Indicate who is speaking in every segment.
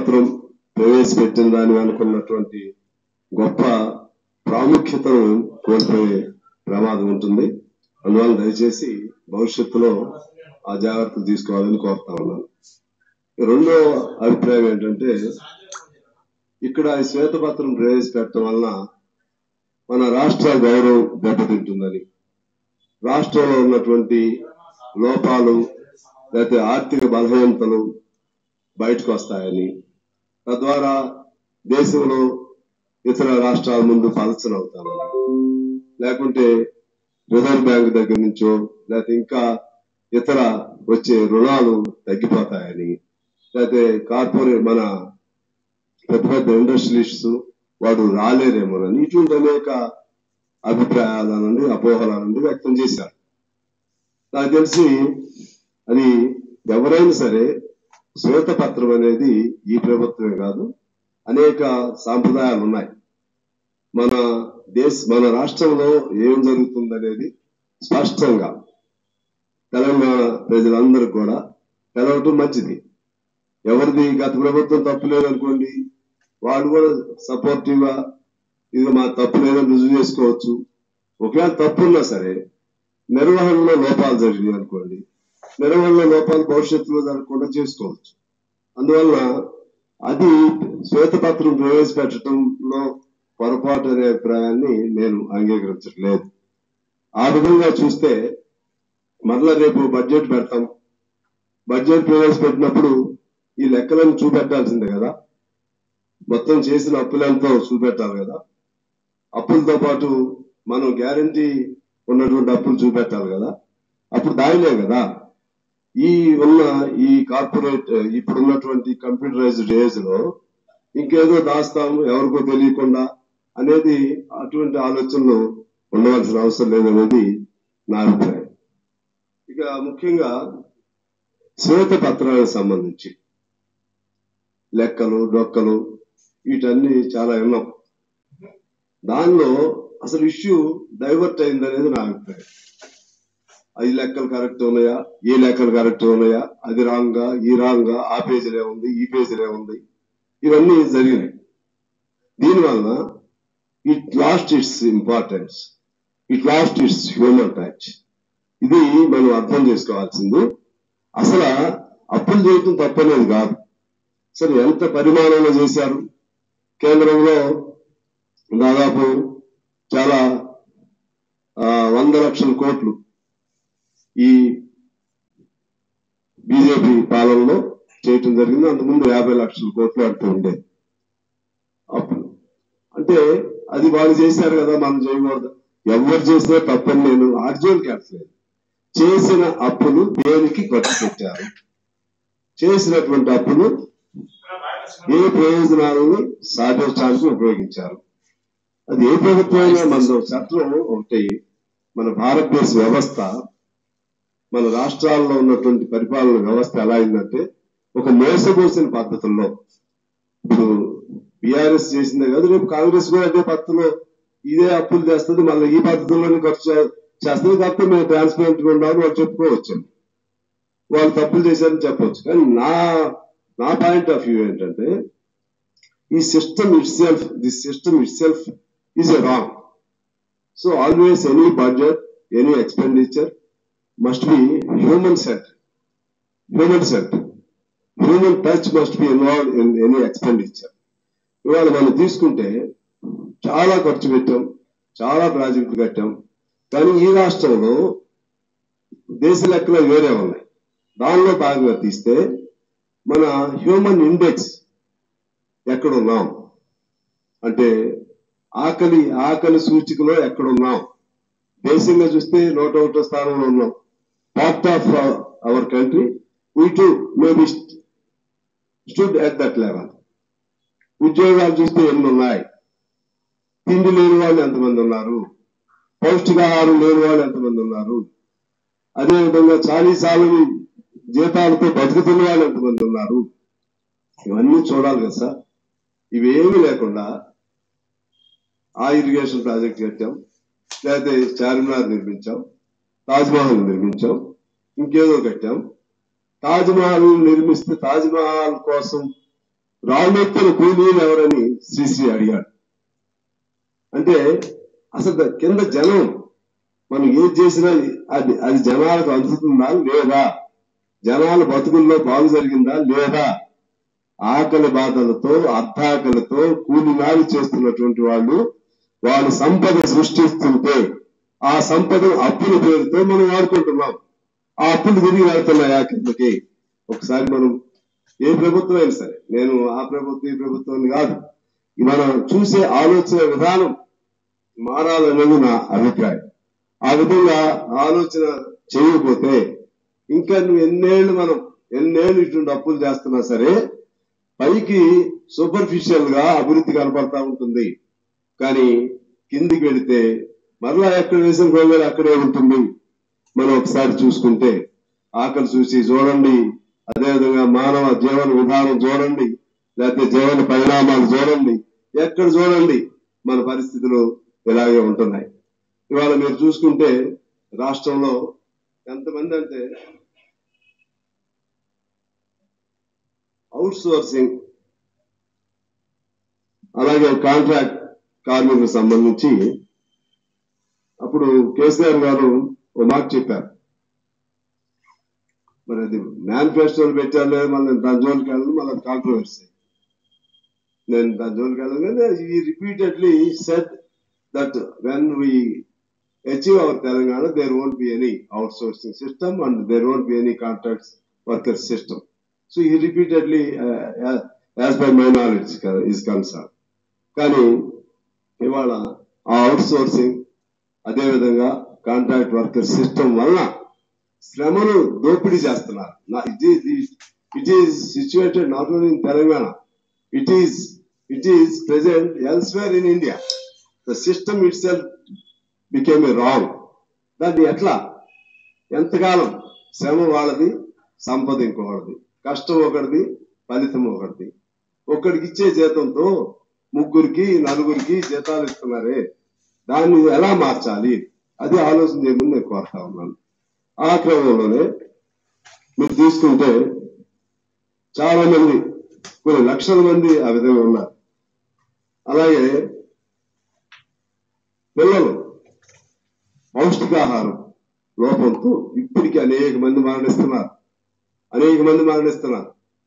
Speaker 1: శ్వేతపత్రం ప్రవేశపెట్టిన దాని అనుకున్నటువంటి గొప్ప ప్రాముఖ్యతను కోల్పోయే ప్రమాదం ఉంటుంది అందువల్ల దయచేసి భవిష్యత్తులో ఆ జాగ్రత్తలు తీసుకోవాలని కోరుతా ఉన్నాను రెండో అభిప్రాయం ఏంటంటే ఇక్కడ ఈ శ్వేతపత్రం ప్రవేశపెట్టడం వలన మన రాష్ట్ర గౌరవం దెబ్బతింటుందని రాష్ట్రంలో ఉన్నటువంటి లోపాలు లేకపోతే ఆర్థిక బలహీనతలు బయటకు వస్తాయని తద్వారా దేశంలో ఇతర రాష్ట్రాల ముందు పలచన అవుతామని లేకుంటే రిజర్వ్ బ్యాంక్ దగ్గర నుంచో లేకపోతే ఇంకా ఇతర వచ్చే రుణాలు తగ్గిపోతాయని లేకపోతే కార్పొరేట్ మన పెద్ద పెద్ద ఇండస్ట్రియలిస్ట్స్ వాడు రాలేరేమోనని ఇటువంటి అనేక అభిప్రాయాల నుండి అపోహల నుండి వ్యక్తం చేశారు నాకు తెలిసి అది ఎవరైనా సరే శ్వేతపత్రం అనేది ఈ ప్రభుత్వమే కాదు అనేక సాంప్రదాయాలు ఉన్నాయి మన దేశ మన రాష్ట్రంలో ఏం జరుగుతుందనేది స్పష్టంగా తెలంగాణ ప్రజలందరికీ కూడా తెలవటం మంచిది ఎవరిది గత ప్రభుత్వం తప్పు లేదనుకోండి వాళ్ళు కూడా సపోర్టివ్ గా ఇది మా తప్పు లేదని రుజువు చేసుకోవచ్చు ఒకవేళ తప్పు ఉన్నా సరే నిర్వహణలో లోపాలు జరిగినాయి అనుకోండి నిర్వహణలో లోపాలు భవిష్యత్తులో జరగకుండా చేసుకోవచ్చు అందువల్ల అది శ్వేతపత్రం ప్రవేశపెట్టడంలో పొరపాటు అనే అభిప్రాయాన్ని నేను అంగీకరించట్లేదు ఆ విధంగా చూస్తే మరలా రేపు బడ్జెట్ పెడతాం బడ్జెట్ ప్రవేశపెట్టినప్పుడు ఈ లెక్కలను చూపెట్టాల్సిందే కదా మొత్తం చేసిన అప్పులెంతో చూపెట్టాలి కదా అప్పులతో పాటు మనం గ్యారంటీ ఉన్నటువంటి అప్పులు చూపెట్టాలి కదా అప్పుడు దానిలే కదా ఈ ఉన్న ఈ కార్పొరేట్ ఇప్పుడు ఉన్నటువంటి కంప్యూటరైజ్డ్ ఏజ్ లో ఇంకేదో దాస్తాము ఎవరికో తెలియకుండా అనేది అటువంటి ఆలోచనలు ఉండవలసిన అవసరం లేదనేది నా అభిప్రాయం ఇక ముఖ్యంగా శ్వేత పత్రాలకు సంబంధించి లెక్కలు డొక్కలు వీటన్ని చాలా విన్నాం దానిలో అసలు ఇష్యూ డైవర్ట్ అయిందనేది నా అభిప్రాయం ఐదు లెక్కలు కరెక్ట్ ఉన్నాయా ఏ లెక్కలు కరెక్ట్ ఉన్నాయా అది రాంగ్ గా ఈ రాంగ్ గా ఆ పేజీలే ఉంది ఈ పేజీలే ఉంది ఇవన్నీ జరిగినాయి దీనివల్ల it lost its importance it lost its human touch ఇది మనం అర్థం చేసుకోవాల్సింది అసలు అప్పులు చేయటం తప్పనేది కాదు సరే ఎంత పరిమాణంలో చేశారు కేంద్రంలో దాదాపు చాలా ఆ, వంద లక్షల కోట్లు ఈ బీజేపీ పాలనలో చేయటం జరిగింది అంతకుముందు యాభై లక్షల కోట్లు అంటూ ఉండేది అప్పుడు అంటే అది వాళ్ళు చేశారు కదా మనం చేయకూడదు ఎవరు చేసినా తప్పని నేను ఆర్జోన్ క్యాన్సలేదు చేసిన అప్పులు దేనికి ఖర్చు పెట్టారు చేసినటువంటి అప్పులు ఏ ప్రయోజనాలను సాధించడానికి ఉపయోగించారు అది ఏ ప్రభుత్వమైనా మన చట్టం ఒకటి మన భారతదేశ వ్యవస్థ మన రాష్ట్రాల్లో ఉన్నటువంటి పరిపాలన వ్యవస్థ ఎలా అయిందంటే ఒక మోసపోసిన పద్ధతుల్లో ఇప్పుడు బీఆర్ఎస్ చేసిందే కాదు రేపు కాంగ్రెస్ కూడా అదే పద్ధతిలో ఇదే అప్పులు చేస్తుంది మళ్ళీ ఈ పద్ధతిలోనే ఖర్చు చే- చేస్తుంది కాకపోతే మేము ట్రాన్స్పరెంట్ గా ఉన్నామని వాళ్ళు చెప్పుకోవచ్చు వాళ్ళు తప్పులు చేశారని చెప్పవచ్చు కానీ నా నా పాయింట్ ఆఫ్ వ్యూ ఏంటంటే ఈ system itself this system itself is a wrong so always any budget any expenditure must be human set human set human touch must be involve in any expenditure ఇవాళ మనం తీసుకుంటే చాలా ఖర్చు పెట్టాం చాలా ప్రాజెక్టులు కట్టాం కానీ ఈ రాష్ట్రంలో దేశ లెక్కలు వేరే ఉన్నాయి దానిలో భాగంగా తీస్తే మన హ్యూమన్ ఇండెక్స్ ఎక్కడున్నాం అంటే ఆకలి ఆకలి సూచికలో ఎక్కడున్నాం దేశంగా చూస్తే నూట ఒకటో స్థానంలో ఉన్నాం part of our country we to maybe stood at that level ఉద్యోగాలు చూస్తే ఎన్ని ఉన్నాయి తిండి లేని వాళ్ళు ఎంతమంది ఉన్నారు పౌష్టికాహారం లేని వాళ్ళు ఎంతమంది ఉన్నారు అదేవిధంగా చాలీసాలని జీతాలతో బతుకుతున్న వాళ్ళు ఎంతమంది ఉన్నారు ఇవన్నీ చూడాలి కదా సార్ ఇవేమీ లేకుండా ఆ ఇరిగేషన్ ప్రాజెక్ట్ కట్టాం లేకపోతే చార్మినార్ నిర్మించాం తాజ్మహల్ నిర్మించాం ఇంకేదో కట్టాం తాజ్మహల్ నిర్మిస్తే తాజ్మహల్ కోసం రాళ్ళెత్తిన కూలీలు ఎవరని శ్రీశ్రీ అడిగాడు అంటే అసలు ద- కింద జనం మనం ఏది చేసినా అది అది జనాలకు అందుతుందా లేదా జనాల బతుకుల్లో బాగు జరిగిందా లేదా ఆకలి బాధలతో అర్ధాకలితో కూలి నాలి చేస్తున్నటువంటి వాళ్ళు వాళ్ళు సంపద సృష్టిస్తుంటే ఆ సంపద అప్పుల పేరుతో మనం వాడుకుంటున్నాం ఆ అప్పులు తిరిగి వెళ్తున్నాయి ఆ కిందకి ఒకసారి మనం ఏ ప్రభుత్వం అయినా సరే నేను ఆ ప్రభుత్వం ఈ ప్రభుత్వం అని కాదు ఈ మనం చూసే ఆలోచన విధానం మారాలనేది నా అభిప్రాయం ఆ విధంగా ఆలోచన చేయకపోతే ఇంకా నువ్వు ఎన్నేళ్ళు మనం ఎన్నేళ్ళు ఇటువంటి అప్పులు చేస్తున్నా సరే పైకి సూపర్ఫిషియల్ గా అభివృద్ధి కనపడతా ఉంటుంది కానీ కిందికి వెళితే మరలా ఎక్కడ వేసిన గోంగూర అక్కడే ఉంటుంది మనం ఒకసారి చూసుకుంటే ఆకలి చూసి చూడండి అదేవిధంగా మానవ జీవన విధానం చూడండి లేకపోతే జీవన పరిణామాలు చూడండి ఎక్కడ చూడండి మన పరిస్థితులు ఇలాగే ఉంటున్నాయి ఇవాళ మీరు చూసుకుంటే రాష్ట్రంలో ఎంతమంది అంటే అవుట్ సోర్సింగ్ అలాగే కాంట్రాక్ట్ కార్మికులకు సంబంధించి అప్పుడు కేసీఆర్ గారు ఓ మాట చెప్పారు మరి అది మేనిఫెస్టోలు పెట్టారు లేదు మళ్ళీ దాని జోలికి వెళ్ళను మళ్ళీ అది కాంట్రవర్సీ నేను దాని జోలికి వెళ్ళను కానీ ఈ repeatedly set that when we achieve our Telangana, there won't be any outsourcing system and there won't be any contracts workers system. So he repeatedly, uh, uh, as per my knowledge uh, is concerned. కానీ ఇవాళ ఆ outsourcing అదేవిధంగా contract worker system వలన శ్రమను దోపిడీ చేస్తున్నారు it is situated not only in Telangana it is it is present elsewhere in India the system itself became a wrong దాన్ని ఎట్లా ఎంతకాలం శ్రమ వాళ్ళది సంపద ఇంకొకటిది కష్టం ఒకటిది ఫలితం ఒకటిది ఒక్కడికి ఇచ్చే జీతంతో ముగ్గురికి నలుగురికి జీతాలు ఇస్తున్నారే దాన్ని ఎలా మార్చాలి అది ఆలోచన చేయమని నేను కోరుతా ఉన్నాను ఆ క్రమంలోనే మీరు తీసుకుంటే చాలా మంది కొన్ని లక్షల మంది ఆ విధంగా ఉన్నారు అలాగే పిల్లలు పౌష్టికాహారం లోపంతో ఇప్పటికీ అనేక మంది మరణిస్తున్నారు అనేక మంది మరణిస్తున్నారు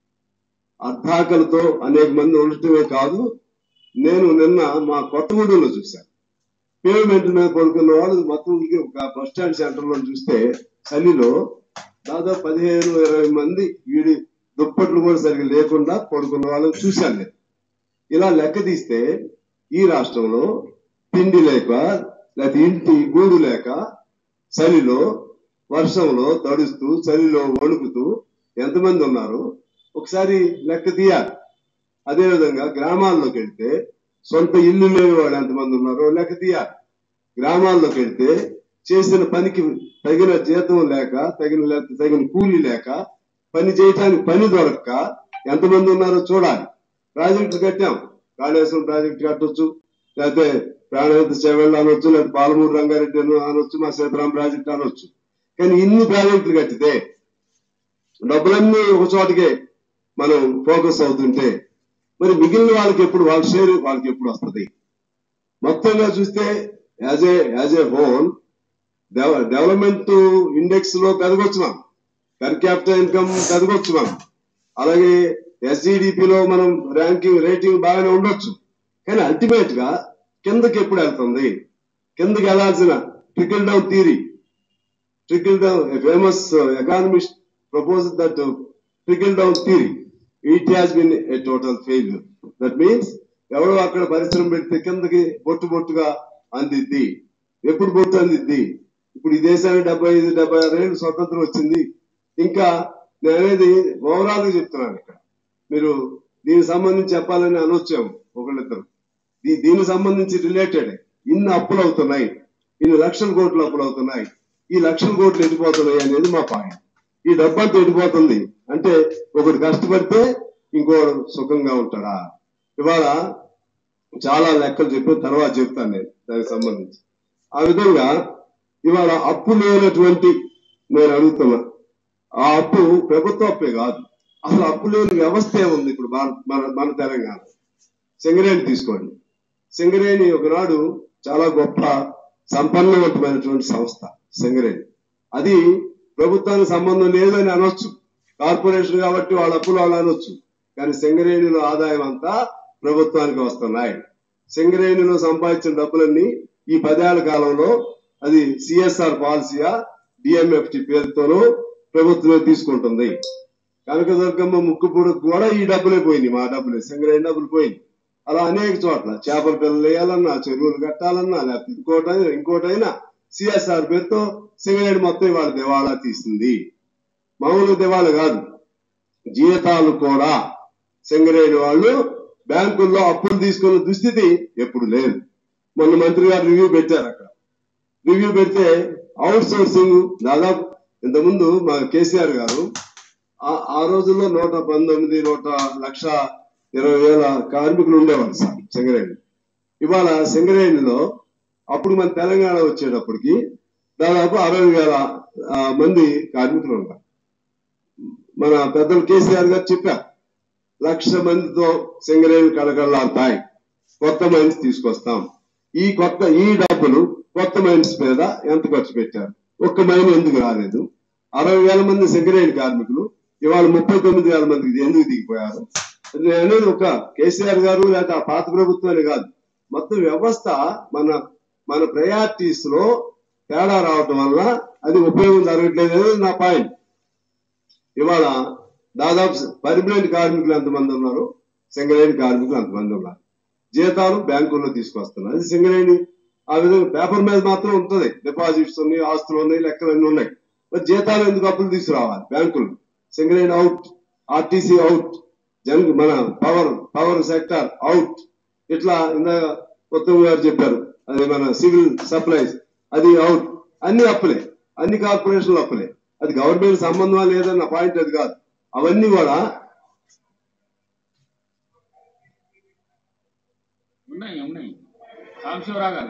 Speaker 1: అర్ధాకలతో అనేక మంది ఉండటమే కాదు నేను నిన్న మా కొత్తగూడెంలో చూశాను పేమెంట్ మీద పడుకున్న వాళ్ళు మొత్తం ఊరికి ఒక బస్ స్టాండ్ సెంటర్ లో చూస్తే చలిలో దాదాపు పదిహేను ఇరవై మంది వీడి దుప్పట్లు కూడా సరిగ్గా లేకుండా పడుకున్న వాళ్ళని చూశాను నేను ఇలా లెక్క తీస్తే ఈ రాష్ట్రంలో తిండి లేక లేకపోతే ఇంటి గూడు లేక చలిలో వర్షంలో తడుస్తూ చలిలో వణుకుతూ ఎంతమంది ఉన్నారు ఒకసారి లెక్క తీయాలి అదేవిధంగా గ్రామాల్లోకి వెళ్తే సొంత ఇల్లు లేని వాళ్ళు ఎంతమంది ఉన్నారో లెక్క తీయాలి గ్రామాల్లోకి వెళ్తే చేసిన పనికి తగిన జీతం లేక తగిన లేక- తగిన కూలీ లేక పని చేయటానికి పని దొరక్క ఎంతమంది ఉన్నారో చూడాలి ప్రాజెక్టులు కట్టాం కాళేశ్వరం ప్రాజెక్టు కట్టొచ్చు లేకపోతే ప్రాణహిత సేవలు అనొచ్చు లేకపోతే పాలమూరు రంగారెడ్డి అని అనొచ్చు మా సీతారాం ప్రాజెక్టు అనొచ్చు కానీ ఇన్ని ప్రాజెక్టులు కట్టితే డబ్బులన్నీ ఒక చోటకే మనం ఫోకస్ అవుతుంటే మరి మిగిలిన వాళ్ళకి ఎప్పుడు వాళ్ళ షేర్ వాళ్ళకి ఎప్పుడు వస్తుంది మొత్తంగా చూస్తే as a as a whole development index లో పెరగొచ్చు మనం పర్ క్యాపిటల్ ఇన్కమ్ పెరగొచ్చు మనం అలాగే SGDP లో మనం ర్యాంకింగ్ రేటింగ్ బాగానే ఉండొచ్చు కానీ అల్టిమేట్ గా కిందకి ఎప్పుడు వెళ్తుంది కిందకి వెళ్లాల్సిన trickle down theory trickle down, a famous uh, economist proposed that uh, trickle down theory. It has been a total failure. That means ఎవడో అక్కడ పరిశ్రమ పెడితే కిందకి బొట్టు బొట్టుగా అందిద్ది ఎప్పుడు బొట్టు అందిద్ది ఇప్పుడు ఈ దేశానికి డెబ్బై ఐదు డెబ్బై ఆరు ఏళ్ళు స్వతంత్రం వచ్చింది ఇంకా నేను అనేది ఓవరాల్ గా చెప్తున్నాను ఇక్కడ మీరు దీనికి సంబంధించి చెప్పాలని అనొచ్చాము ఒకళ్ళిద్దరు దీ- దీనికి సంబంధించి రిలేటెడ్ ఇన్ని అప్పులు అవుతున్నాయి ఇన్ని లక్షల కోట్లు అప్పులు అవుతున్నాయి ఈ లక్షల కోట్లు ఎడిపోతున్నాయి అనేది మా పాయింట్ ఈ డబ్బంతా ఎడిపోతుంది అంటే ఒకటి కష్టపడితే ఇంకోడు సుఖంగా ఉంటాడా ఇవాళ చాలా లెక్కలు చెప్పి తర్వాత చెప్తాను నేను దానికి సంబంధించి ఆ విధంగా ఇవాళ అప్పు లేనటువంటి నేను అడుగుతున్నా ఆ అప్పు ప్రభుత్వ అప్పే కాదు అసలు అప్పు లేని వ్యవస్థ ఏముంది ఇప్పుడు భారత్ మన మన తెలంగాణ సింగరేణి తీసుకోండి సింగరేణి ఒకనాడు చాలా గొప్ప సంపన్నవంతమైనటువంటి సంస్థ సింగరేణి అది ప్రభుత్వానికి సంబంధం లేదని అనొచ్చు కార్పొరేషన్ కాబట్టి వాళ్ళ అప్పులు వాళ్ళు అనొచ్చు కానీ సింగరేణిలో ఆదాయం అంతా ప్రభుత్వానికి వస్తున్నాయి సింగరేణిలో సంపాదించిన డబ్బులన్నీ ఈ పదేళ్ల కాలంలో అది సిఎస్ఆర్ పాలసీయా డిఎంఎఫ్టి పేరుతోనూ ప్రభుత్వమే తీసుకుంటుంది కనకదుర్గమ్మ ముక్కుపూడకు కూడా ఈ డబ్బులే పోయినాయి మా డబ్బులే సింగరేణి డబ్బులు పోయినాయి అలా అనేక చోట్ల చేపల పిల్లలు వేయాలన్నా చెరువులు కట్టాలన్నా లేకపోతే ఇంకోటైనా ఇంకోటైనా సిఎస్ఆర్ పేరుతో సింగరేణి మొత్తం ఇవాళ దివాళా తీసింది మామూలు దివాళా కాదు జీతాలు కూడా సింగరేణి వాళ్ళు బ్యాంకుల్లో అప్పులు తీసుకున్న దుస్థితి ఎప్పుడు లేదు మొన్న మంత్రి గారు రివ్యూ పెట్టారు అక్కడ రివ్యూ పెడితే అవుట్ సోర్సింగ్ దాదాపు ఇంతకుముందు మా కేసీఆర్ గారు ఆ- ఆ రోజుల్లో నూట పంతొమ్మిది నూట లక్ష ఇరవై వేల కార్మికులు ఉండేవారు సార్ సింగరేణి ఇవాళ సింగరేణిలో అప్పుడు మన తెలంగాణ వచ్చేటప్పటికి దాదాపు అరవై వేల ఆ, మంది కార్మికులు ఉన్నారు మన పెద్దలు కేసీఆర్ గారు చెప్పారు లక్ష మందితో సింగరేణి కడగళ్ళాడతాయి కొత్త మైన్స్ తీసుకొస్తాం ఈ కొత్త ఈ డబ్బులు కొత్త మైన్స్ మీద ఎంత ఖర్చు పెట్టారు ఒక్క మైన్ ఎందుకు రాలేదు అరవై వేల మంది సింగరేణి కార్మికులు ఇవాళ ముప్పై తొమ్మిది వేల మందికి ఎందుకు దిగిపోయారు నేను అనేది ఒక కేసీఆర్ గారు లేక ఆ పాత ప్రభుత్వాన్ని కాదు మొత్తం వ్యవస్థ మన మన ప్రయారిటీస్ లో తేడా రావటం వల్ల అది ఉపయోగం జరగట్లేదు అనేది నా పాయింట్ ఇవాళ దాదాపు పర్మనెంట్ కార్మికులు ఎంతమంది ఉన్నారు సింగరేణి కార్మికులు ఎంతమంది ఉన్నారు జీతాలు బ్యాంకుల్లో తీసుకొస్తున్నారు అది సింగరేణి ఆ విధంగా పేపర్ మీద మాత్రం ఉంటుంది డిపాజిట్స్ ఉన్నాయి ఆస్తులు ఉన్నాయి లెక్కలు అన్ని ఉన్నాయి మరి జీతాలు ఎందుకు అప్పులు తీసుకురావాలి బ్యాంకులు సింగరేణి అవుట్ ఆర్టీసీ అవుట్ జన్ మన పవర్ పవర్ సెక్టర్ అవుట్ ఇట్లా ఇందాక ఉత్తమ్ గారు చెప్పారు అది మన సివిల్ సప్లైస్ అది అవుట్ అన్ని అప్పులే అన్ని కార్పొరేషన్లు అప్పులే అది గవర్నమెంట్ సంబంధమా లేదన్న పాయింట్ అది కాదు అవన్నీ కూడా
Speaker 2: ఉన్నాయి ఉన్నాయి సాంబశివరావు గారు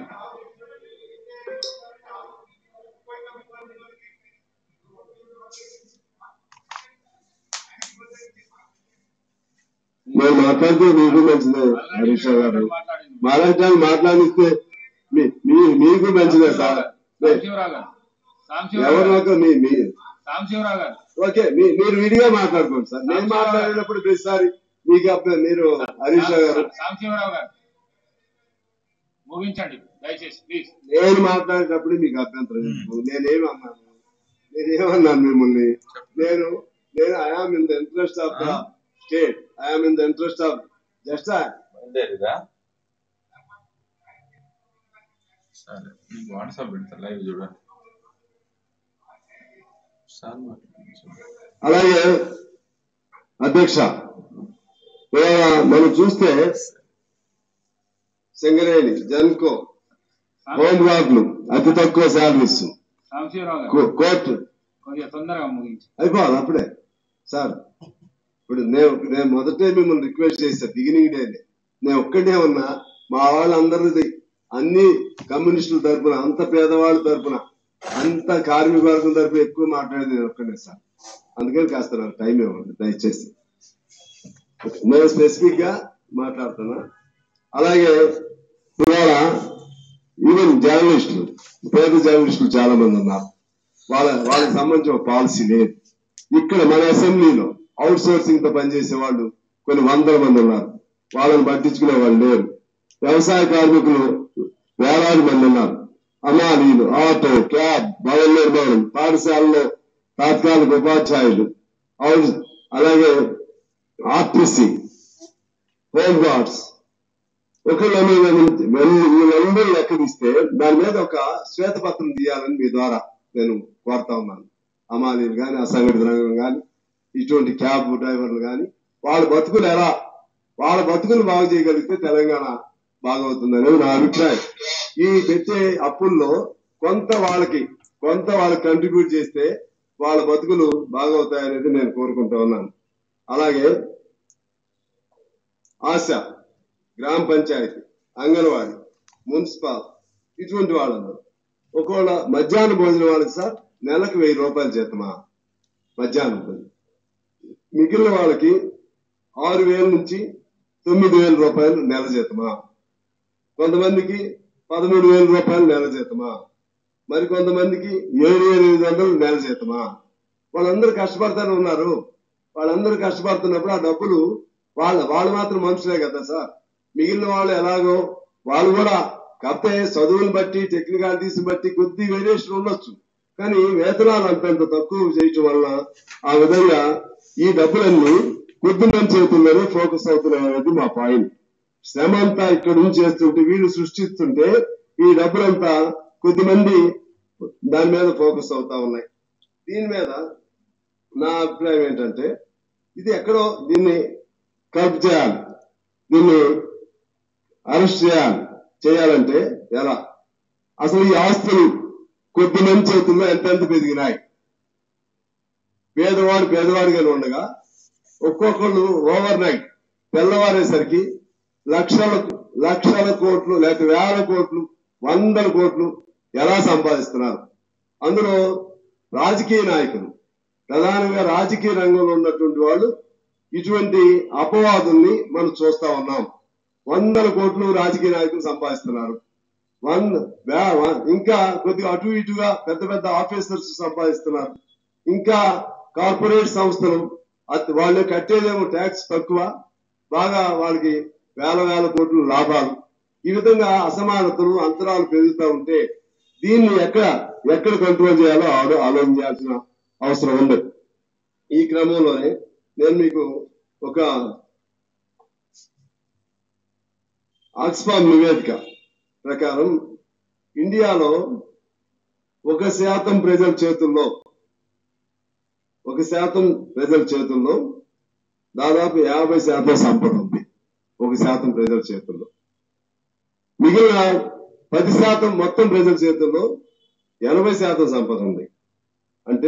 Speaker 1: మేము మాట్లాడితే మీకు మంచిదే హరీష్ రావు గారు
Speaker 2: మాట్లాడింది
Speaker 1: మాట్లాడటానికి మాట్లాడిస్తే మీ- మీ- మీకు మంచిదే సార్
Speaker 2: సాంబశివరావు గారు సాంబశివరావు
Speaker 1: ఎవరు
Speaker 2: గారు
Speaker 1: ఒక మీ మీ
Speaker 2: సాంబశివరావు గారు
Speaker 1: ఓకే మీ- మీరు విడిగా మాట్లాడుకోండి సార్ నేను మాట్లాడినప్పుడు ప్రతిసారి మీకు అప్పుడు మీరు హరీష్ రావు గారు
Speaker 2: సాంబశివరావు గారు ముగించండి దయచేసి ప్లీజ్
Speaker 1: నేను మాట్లాడేటప్పుడు మీకు అభ్యంతరం లేదు. నేనేమి అన్నాను నేనేమన్నాను మిమ్మల్ని నేను నేను I am in the interest of the state I am in the interest of just
Speaker 3: బయలుదేరిరా సరే నీకు వాట్సాప్ పెడతా లైవ్ చూడండి సార్ మాట్లాడండి.
Speaker 1: అలాగే అధ్యక్ష ఇవాళ మనం చూస్తే సింగరేణి జన్కో హోమ్ గార్డులు అతి తక్కువ శాలరీస్
Speaker 2: సాంబశివరావు గారు
Speaker 1: కో- కోర్టు
Speaker 2: కొద్దిగా తొందరగా ముగించు
Speaker 1: అయిపోవాలి అప్పుడే సార్ ఇప్పుడు నేను నేను మొదటే మిమ్మల్ని రిక్వెస్ట్ చేశా బిగినింగ్ డేనే నేను ఒక్కడే ఉన్నా మా వాళ్ళందరిది అన్ని కమ్యూనిస్టుల తరపున అంత పేదవాళ్ళ తరపున అంత కార్మిక వర్గం తరపున ఎక్కువ మాట్లాడేది నేను ఒక్కడే సార్ అందుకని కాస్త నాకు టైం ఇవ్వండి దయచేసి నేను స్పెసిఫిక్ గా మాట్లాడుతున్నా అలాగే ఇవాళ ఈవెన్ జర్నలిస్టులు పేద జర్నలిస్టులు చాలా మంది ఉన్నారు వాళ్ళ వాళ్ళకి సంబంధించిన ఒక పాలసీ లేదు ఇక్కడ మన అసెంబ్లీలో అవుట్ సోర్సింగ్ తో పనిచేసే వాళ్ళు కొన్ని వందల మంది ఉన్నారు వాళ్ళని పట్టించుకునే వాళ్ళు లేరు వ్యవసాయ కార్మికులు వేలాది మంది ఉన్నారు అమాలీలు ఆటో క్యాబ్ భవన నిర్మాణం పాఠశాలలో తాత్కాలిక ఉపాధ్యాయులు అవుట్ అలాగే ఆర్టీసీ హోమ్ గార్డ్స్ ఒకళ్ళ మీద వీళ్ళందరూ లెక్క తీస్తే దాని మీద ఒక శ్వేతపత్రం తీయాలని మీ ద్వారా నేను కోరుతా ఉన్నాను అమాలీలు కానీ అసంఘటిత రంగం కానీ ఇటువంటి క్యాబ్ డ్రైవర్లు కానీ వాళ్ళ బతుకులు ఎలా వాళ్ళ బతుకులు బాగు చేయగలిగితే తెలంగాణ బాగవుతుంది అనేది నా అభిప్రాయం ఈ పెట్టే అప్పుల్లో కొంత వాళ్ళకి కొంత వాళ్ళకి కంట్రిబ్యూట్ చేస్తే వాళ్ళ బతుకులు బాగవుతాయనేది నేను కోరుకుంటా ఉన్నాను అలాగే ఆశ గ్రామ పంచాయతీ అంగన్వాడీ మున్సిపల్ ఇటువంటి వాళ్ళందరూ ఒకవేళ మధ్యాహ్న భోజనం వాళ్ళకి సార్ నెలకు వెయ్యి రూపాయలు జీతమా మధ్యాహ్నం భోజనం మిగిలిన వాళ్ళకి ఆరు వేల నుంచి తొమ్మిది వేల రూపాయలు నెల జీతమా కొంతమందికి పదమూడు వేల రూపాయలు నెల జీతమా మరి కొంతమందికి ఏడు వేల ఎనిమిది వందలు నెల జీతమా వాళ్ళందరూ కష్టపడతానే ఉన్నారు వాళ్ళందరూ కష్టపడుతున్నప్పుడు ఆ డబ్బులు వాళ్ళ వాళ్ళు మాత్రం మనుషులే కదా సార్ మిగిలిన వాళ్ళు ఎలాగో వాళ్ళు కూడా కాకపోతే చదువుని బట్టి టెక్నికాలిటీస్ బట్టి కొద్ది వేరియేషన్ ఉండొచ్చు కానీ వేతనాలు అంతంత తక్కువ చేయటం వలన ఆ విధంగా ఈ డబ్బులన్నీ కొద్ది మంది చేతుల్లోనే ఫోకస్ అవుతున్నాయి అనేది మా పాయింట్ శ్రమ అంతా ఇక్కడ నుంచి చేస్తుంటే వీళ్ళు సృష్టిస్తుంటే ఈ డబ్బులంతా కొద్ది మంది దాని మీద ఫోకస్ అవుతా ఉన్నాయి దీని మీద నా అభిప్రాయం ఏంటంటే ఇది ఎక్కడో దీన్ని కల్ప్ చేయాలి దీన్ని అరెస్ట్ చేయాలి చేయాలంటే ఎలా అసలు ఈ ఆస్తులు కొద్ది మంది చేతుల్లో ఎంతెంత పెరిగినాయి పేదవాడు పేదవాడిగానే ఉండగా ఒక్కొక్కళ్ళు ఓవర్ నైట్ తెల్లవారేసరికి లక్షల లక్షల కోట్లు లేక వేల కోట్లు వందల కోట్లు ఎలా సంపాదిస్తున్నారు అందులో రాజకీయ నాయకులు ప్రధానంగా రాజకీయ రంగంలో ఉన్నటువంటి వాళ్ళు ఇటువంటి అపవాదుల్ని మనం చూస్తా ఉన్నాం వందల కోట్లు రాజకీయ నాయకులు సంపాదిస్తున్నారు వన్ వే- వ- ఇంకా కొద్దిగా అటు ఇటుగా పెద్ద పెద్ద ఆఫీసర్స్ సంపాదిస్తున్నారు ఇంకా కార్పొరేట్ సంస్థలు అత్- వాళ్ళు కట్టేదేమో ట్యాక్స్ తక్కువ బాగా వాళ్ళకి వేల వేల కోట్లు లాభాలు ఈ విధంగా అసమానతలు అంతరాలు పెరుగుతూ ఉంటే దీన్ని ఎక్కడ ఎక్కడ కంట్రోల్ చేయాలో ఆలో ఆలోచన చేయాల్సిన అవసరం ఉంది ఈ క్రమంలోనే నేను మీకు ఒక ఆక్స్ఫామ్ నివేదిక ప్రకారం ఇండియాలో ఒక శాతం ప్రజల చేతుల్లో ఒక శాతం ప్రజల చేతుల్లో దాదాపు యాభై శాతం సంపద ఉంది ఒక శాతం ప్రజల చేతుల్లో మిగిలిన పది శాతం మొత్తం ప్రజల చేతుల్లో ఎనభై శాతం సంపద ఉంది అంటే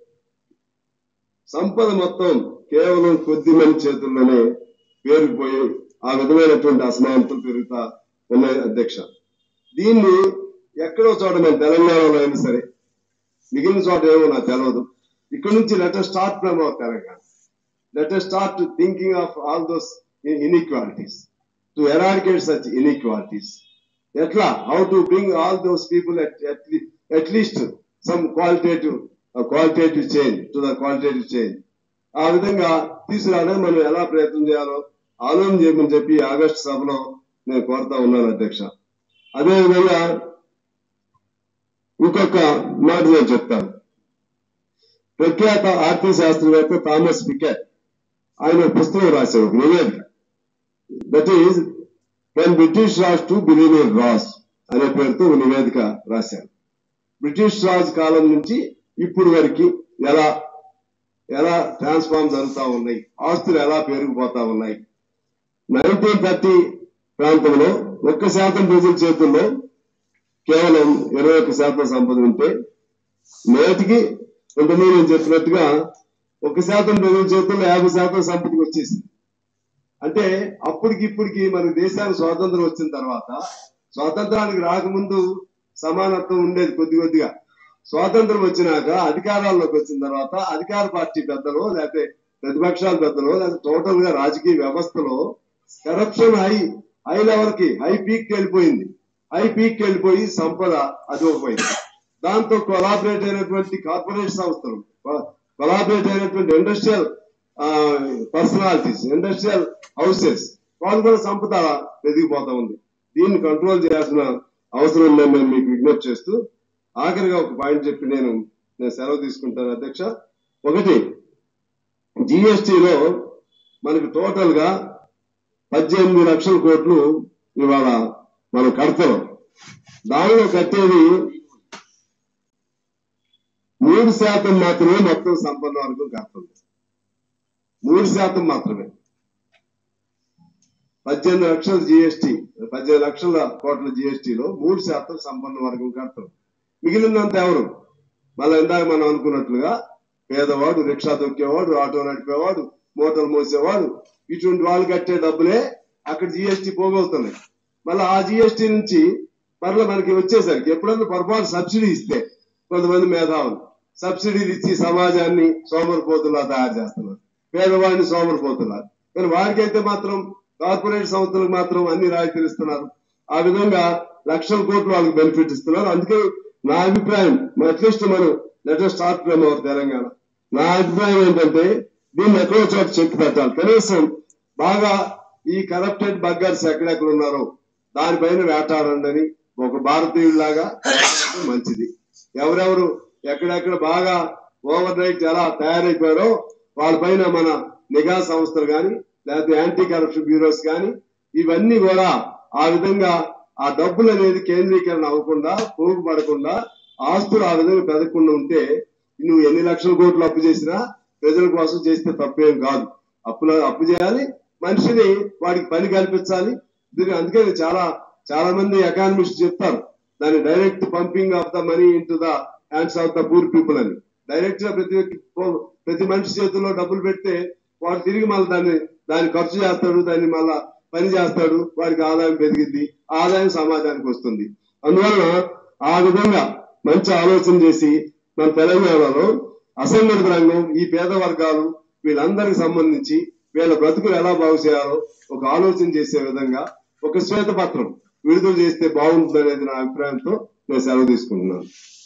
Speaker 1: సంపద మొత్తం కేవలం కొద్ది మంది చేతుల్లోనే పేరుకుపోయి ఆ విధమైనటువంటి అసమానతలు పెరుగుతా ఉన్నాయి అధ్యక్ష దీన్ని ఎక్కడో చోట మేము తెలంగాణలో అయినా సరే మిగిలిన చోట ఏమో నాకు తెలియదు ఇక్కడ నుంచి letter start from our Telangana letter start thinking of all those inequalities to eradicate such inequalities ఎట్లా how to bring all those people at least some qualitative qualitative change to the qualitative change ఆ విధంగా తీసుకురావడానికి మనం ఎలా ప్రయత్నం చేయాలో ఆలోచన చేయమని చెప్పి ఆగస్టు సభలో నేను కోరుతా ఉన్నాను అధ్యక్ష అదే విధంగా ఇంకొక మాట నేను చెప్తాను ప్రఖ్యాత ఆర్థిక శాస్త్రవేత్త థామస్ పికెట్ ఆయన ఒక పుస్తకం రాశారు ఒక నివేదిక that is when British Raj to billionaire Raj అనే పేరుతో ఒక నివేదిక రాశారు బ్రిటిష్ రాజ్ కాలం నుంచి ఇప్పుడు వరకు ఎలా ఎలా ట్రాన్స్ఫార్మ్ జరుగుతా ఉన్నాయి ఆస్తులు ఎలా పెరిగిపోతా ఉన్నాయి నైన్టీన్ థర్టీ ప్రాంతంలో ఒక్క శాతం ప్రజల చేతుల్లో కేవలం ఇరవై ఒక్క శాతం సంపద ఉంటే నేటికి ఇంతకుముందు నేను చెప్పినట్టుగా ఒక శాతం ప్రజల చేతుల్లో యాభై శాతం సంపదకి వచ్చేసింది అంటే అప్పటికి ఇప్పటికి మన దేశానికి స్వాతంత్రం వచ్చిన తర్వాత స్వాతంత్రానికి రాకముందు సమానత్వం ఉండేది కొద్ది కొద్దిగా స్వాతంత్రం వచ్చినాక అధికారాల్లోకి వచ్చిన తర్వాత అధికార పార్టీ పెద్దలో లేకపోతే ప్రతిపక్షాల పెద్దలో లేకపోతే టోటల్ గా రాజకీయ వ్యవస్థలో కరప్షన్ హై హై లెవెల్ కి హై పీక్ వెళ్ళిపోయింది హై పీక్ వెళ్ళిపోయి సంపద అదిపోయింది దాంతో కొలాబరేట్ అయినటువంటి కార్పొరేట్ సంస్థలు కొలాబరేట్ అయినటువంటి ఇండస్ట్రియల్ పర్సనాలిటీస్ ఇండస్ట్రియల్ హౌసెస్ వాళ్ళు కూడా సంపద పెరిగిపోతా ఉంది దీన్ని కంట్రోల్ చేయాల్సిన అవసరం ఉందని నేను మీకు విజ్ఞప్తి చేస్తూ ఆఖరిగా ఒక పాయింట్ చెప్పి నేను నేను సెలవు తీసుకుంటాను అధ్యక్ష ఒకటి జిఎస్టిలో మనకి టోటల్ గా పద్దెనిమిది లక్షల కోట్లు ఇవాళ మనం కడతాం దానిలో కట్టేది మూడు శాతం మాత్రమే మొత్తం సంపన్న వరకు కడుతుంది మూడు శాతం మాత్రమే పద్దెనిమిది లక్షల జిఎస్టి పద్దెనిమిది లక్షల కోట్ల జిఎస్టిలో మూడు శాతం సంపన్న వర్గం కడతాం మిగిలినంత ఎవరు మళ్ళీ ఇందాక మనం అనుకున్నట్లుగా పేదవాడు రిక్షా తొక్కేవాడు ఆటో నడిపేవాడు మోటార్లు మోసేవాడు ఇటువంటి వాళ్ళు కట్టే డబ్బులే అక్కడ జిఎస్టి పోగవుతున్నాయి మళ్ళీ ఆ జిఎస్టి నుంచి మరలా మనకి వచ్చేసరికి ఎప్పుడన్నా పొరపాటు సబ్సిడీ ఇస్తే కొంతమంది మేధావులు సబ్సిడీలు ఇచ్చి సమాజాన్ని సోమరిపోతులా తయారు చేస్తున్నారు పేదవాడిని సోమరిపోతున్నారు కానీ వారికైతే మాత్రం కార్పొరేట్ సంస్థలకు మాత్రం అన్ని రాయితీలు ఇస్తున్నారు ఆ విధంగా లక్షల కోట్లు వాళ్ళకి బెనిఫిట్ ఇస్తున్నారు అందుకే నా అభిప్రాయం అట్లీస్ట్ మనం let start from our Telangana నా అభిప్రాయం ఏంటంటే దీన్ని ఎక్కడో చోట చెక్ పెట్టాలి కనీసం బాగా ఈ కరప్టెడ్ బగ్గర్స్ ఎక్కడెక్కడ ఉన్నారో దానిపైన వేటాడండి అని ఒక భారతీయుడిలాగా మంచిది ఎవరెవరు ఎక్కడెక్కడ బాగా ఓవర్ నైట్ ఎలా తయారైపోయారో వాళ్ళపైన మన నిఘా సంస్థలు కానీ లేకపోతే యాంటీ కరప్షన్ బ్యూరోస్ కానీ ఇవన్నీ కూడా ఆ విధంగా ఆ డబ్బులు అనేది కేంద్రీకరణ అవ్వకుండా పోగుపడకుండా ఆస్తులు ఆ విధంగా పెదకుండా ఉంటే నువ్వు ఎన్ని లక్షల కోట్లు అప్పు చేసినా ప్రజల కోసం చేస్తే తప్పేం కాదు అప్పులు అప్పు చేయాలి మనిషిని వాడికి పని కల్పించాలి దీని అందుకే చాలా చాలా మంది ఎకానమిస్ట్ చెప్తారు దాని direct pumping of the money into the hands of the poor people అని డైరెక్ట్ గా ప్రతి వ్యక్తి పో- ప్రతి మనిషి చేతుల్లో డబ్బులు పెడితే వాడు తిరిగి మళ్ళీ దాన్ని దాన్ని ఖర్చు చేస్తాడు దాన్ని మళ్ళా పని చేస్తాడు వాడికి ఆదాయం పెరిగింది ఆదాయం సమాజానికి వస్తుంది అందువలన ఆ విధంగా మంచి ఆలోచన చేసి మన తెలంగాణలో అసంఘటిత రంగం ఈ పేద వర్గాలు వీళ్ళందరికి సంబంధించి వీళ్ళ బ్రతుకులు ఎలా బాగు చేయాలో ఒక ఆలోచన చేసే విధంగా ఒక శ్వేతపత్రం విడుదల చేస్తే బాగుంటుంది అనేది నా అభిప్రాయంతో నేను సెలవు తీసుకుంటున్నాను